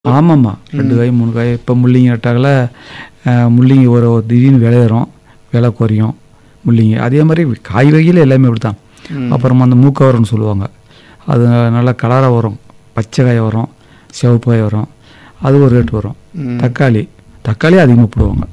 ஆமாம்மா ரெண்டு காய் மூணு காய் இப்போ முள்ளிங்க நட்டாக்கல அஹ், முள்ளிங்க ஒரு ஒரு திடீர்னு விளையிறோம் விலை குறையும் முள்ளிங்க அதே மாதிரி காய் வகையில் எல்லாமே இப்படி தான் அப்புறமா அந்த மூக்கவரம்னு சொல்லுவாங்க அது நல்லா கலராக வரும் பச்சை காய் வரும் சிவப்பு காய் வரும் அது ஒரு ரேட் வரும் ம். தக்காளி தக்காளி அதிகமாக போடுவாங்க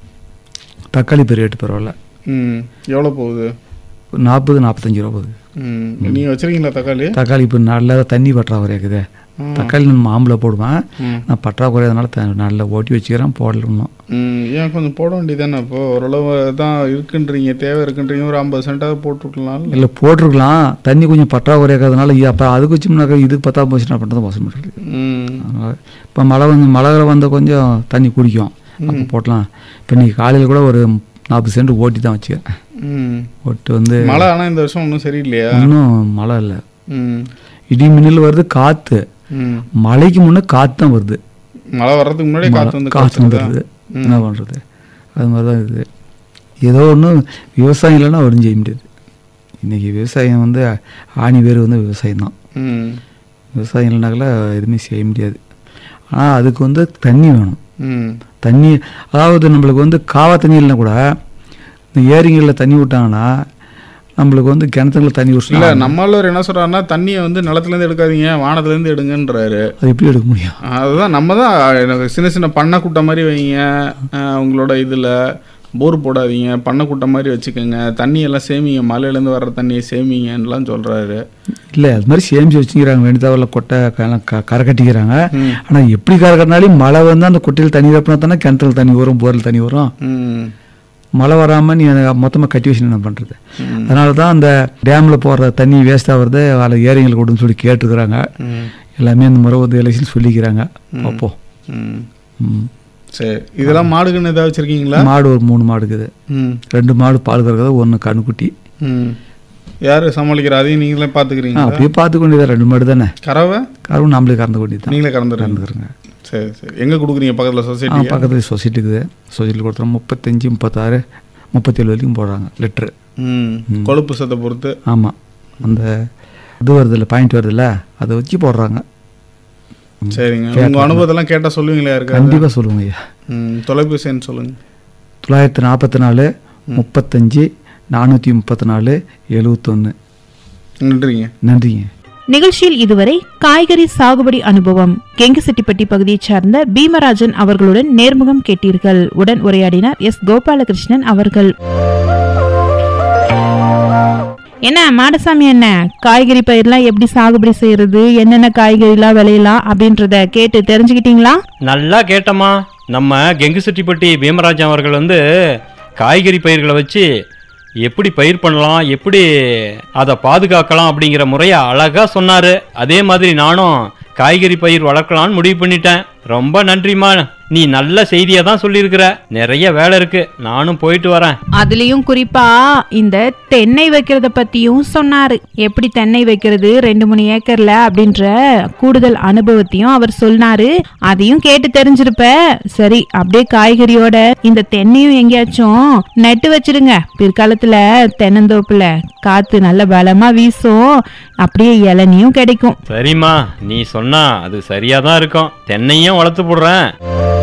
தக்காளி இப்போ ரேட்டு பரவாயில்ல ம் எவ்வளோ போகுது நாற்பது நாற்பத்தஞ்சு ரூபா போகுது ம் நீங்கள் வச்சுருக்கீங்களா தக்காளி தக்காளி இப்போ நல்ல தண்ணி பற்றாக்குறை இருக்குது ம். தக்காளி நான் மாம்பழ போடுவேன் ம் நான் பற்றாக்குறை அதனால த நல்லா ஓட்டி வச்சுக்கிறேன் போடல இன்னும் ம் ஏன் கொஞ்சம் போட வேண்டியதானே இப்போ ஓரளவு தான் இருக்குன்றீங்க தேவை இருக்குன்றீங்க ஒரு ஐம்பது சென்ட்டாவது போட்டுருக்கலாம் இல்லை போட்டிருக்கலாம் தண்ணி கொஞ்சம் பற்றாக்குறை இருக்கிறதுனால இ- அப்போ அதுக்கு வச்சோம்னாக்கா இதுக்கு பத்தா போச்சுன்னா பண்ணுறது மோசம் பண்ணுறது ம் அதனால இப்போ மழை வந்து மழை வந்த கொஞ்சம் தண்ணி குடிக்கும் அப்போ போட்டலாம் இப்போ இன்னைக்கு காலையில் கூட ஒரு நாற்பது சென்ட் ஓட்டி தான் வச்சுக்கிறேன் ம் ஓட்டு வந்து மழை ஆனால் இந்த வருஷம் ஒன்றும் சரியில்லையா இன்னும் மழை இல்லை ம் இடி மின்னல் வருது காற்று ம் மழைக்கு முன்னே காற்று தான் வருது மழை வர்றதுக்கு முன்னாடி காற்று வந்து காற்று காத்துருதா? வந்துடுது என்ன பண்ணுறது அது மாதிரி தான் இருக்குது ஏதோ ஒன்று விவசாயம் இல்லைன்னா ஒன்றும் செய்ய முடியாது இன்றைக்கி விவசாயம் வந்து ஆணி வேர் வந்து விவசாயம் தான் ம் விவசாயம் இல்லைனாக்கல எதுவுமே செய்ய முடியாது ஆனால் அதுக்கு வந்து தண்ணி வேணும் ம் தண்ணி அதாவது நம்மளுக்கு வந்து காவா தண்ணி இல்லைனா கூட இந்த ஏரிங்களில் தண்ணி விட்டாங்கன்னா நம்மளுக்கு வந்து கிணத்துங்களில் தண்ணி இல்ல விட்டுனா நம்மளவர் என்ன சொல்றாருன்னா தண்ணியை வந்து நிலத்துல இருந்து எடுக்காதீங்க வானத்துல இருந்து எடுங்கன்றாரு அது எப்படி எடுக்க முடியும் அதுதான் நம்ம தான் எனக்கு சின்ன சின்ன பண்ணை குட்டை மாதிரி வைங்க அஹ் உங்களோட இதில் போர் போடாதீங்க பண்ணை குட்டை மாதிரி வச்சுக்கோங்க தண்ணி எல்லாம் சேமிங்க மலையிலேருந்து வர்ற தண்ணியை சேமிங்கன்னுலாம் சொல்கிறாரு இல்லை அது மாதிரி சேமிச்சு வச்சுக்கிறாங்க வேண்டியதாவில் கொட்டை க- க- கரை கட்டிக்கிறாங்க ம் ஆனால் எப்படி கரை கட்டினாலும் மழை வந்து அந்த கொட்டையில் தண்ணி தப்பினா தானே கிணத்துல தண்ணி வரும் போரில் தண்ணி வரும் ம் மழை வராமல் நீ மொத்தமாக கட்டி வச்சு என்ன பண்ணுறது ம். அதனால தான் அந்த டேமில் போடுற தண்ணி வேஸ்ட் ஆகுறது அதில் ஏரிங்களுக்கு கொடுன்னு சொல்லி கேட்டுக்கிறாங்க ம் எல்லாமே இந்த முறை வந்து எலெக்ஷன் சொல்லிக்கிறாங்க பார்ப்போம் ம் ம். சரி இதெல்லாம் மாடுக்குன்னு ஏதாவது வச்சுருக்கீங்களா மாடு ஒரு மூணு மாடு இருக்குது ம் ரெண்டு மாடு பால் கறக்குது ஒன்று கண்ணுக்குட்டி ம் யார் சமாளிக்கிற அதையும் நீங்களே ஆ, பார்த்துக்கிறீங்களா அப்படியே பார்த்து கொண்டியதான் ரெண்டு மாடு தானே கறவை கறவு நாமளே கறந்து கொண்டியது தான் நீங்களே கறந்துடுறீங்க கறந்துக்கிறோங்க சரி சரி எங்கே கொடுக்குறீங்க பக்கத்தில் ஆ சொசைட்டி பக்கத்தில் சொசைட்டி இருக்குது சொசைட்டியில் கொடுத்துறோம் முப்பத்தஞ்சு முப்பத்தாறு முப்பத்தேழு வரைக்கும் போடுறாங்க லிட்ரு ம் கொழுப்பு சத்தை பொறுத்து ஆமாம் அந்த இது வருதுல்ல பாயிண்ட் வருதுல்ல அதை வச்சு போடுறாங்க சரிங்க உங்கள் அனுபவத்தெல்லாம் கேட்டால் சொல்லுவீங்களா யாருக்காவது கண்டிப்பாக சொல்லுவோங்க ஐயா ம் தொலைபேசி எண் சொல்லுங்க தொள்ளாயிரத்தி நாற்பத்தி நாலு முப்பத்தஞ்சு நானூற்றி முப்பத்தி நாலு எழுவத்தொன்று நன்றிங்க நன்றிங்க நிகழ்ச்சியில் இதுவரை காய்கறி சாகுபடி அனுபவம் கெங்குசெட்டிப்பட்டி பகுதியைச் சார்ந்த பீமராஜன் அவர்களுடன் நேர்முகம் கேட்டீர்கள் உடன் உரையாடினார் எஸ் கோபாலகிருஷ்ணன் அவர்கள் என்ன மாடசாமி என்ன காய்கறி பயிர்லாம் எப்படி சாகுபடி செய்யறது என்னென்ன காய்கறிலாம் விளையலாம் அப்படின்றத கேட்டு தெரிஞ்சுக்கிட்டீங்களா நல்லா கேட்டம்மா நம்ம கெங்குசெட்டிப்பட்டி பீமராஜன் அவர்கள் வந்து காய்கறி பயிர்களை வச்சு எப்படி பயிர் பண்ணலாம் எப்படி அதை பாதுகாக்கலாம் அப்படிங்கிற முறையை அழகா சொன்னாரு அதே மாதிரி நானும் காய்கறி பயிர் வளர்க்கலாம்னு முடிவு பண்ணிட்டேன் ரொம்ப நன்றிம்மா நீ நல்ல செய்தியை தான் சொல்லியிருக்கிற நிறைய வேலை இருக்கு நானும் போயிட்டு வரேன் அதுலயும் குறிப்பா இந்த தென்னை வைக்கிறத பத்தியும் சொன்னாரு எப்படி தென்னை வைக்கிறது ரெண்டு மூணு ஏக்கர்ல அப்படின்ற கூடுதல் அனுபவத்தையும் அவர் சொன்னாரு அதையும் கேட்டு தெரிஞ்சிருப்ப சரி அப்படியே காய்கறியோட இந்த தென்னையும் எங்கேயாச்சும் நட்டு வச்சிருங்க பிற்காலத்துல தென்னந்தோப்புல காத்து நல்ல பலமா வீசும் அப்படியே இளநியும் கிடைக்கும் சரிம்மா நீ சொன்னா அது சரியா தான் இருக்கும் தென்னையும் வளர்த்து போடுறேன்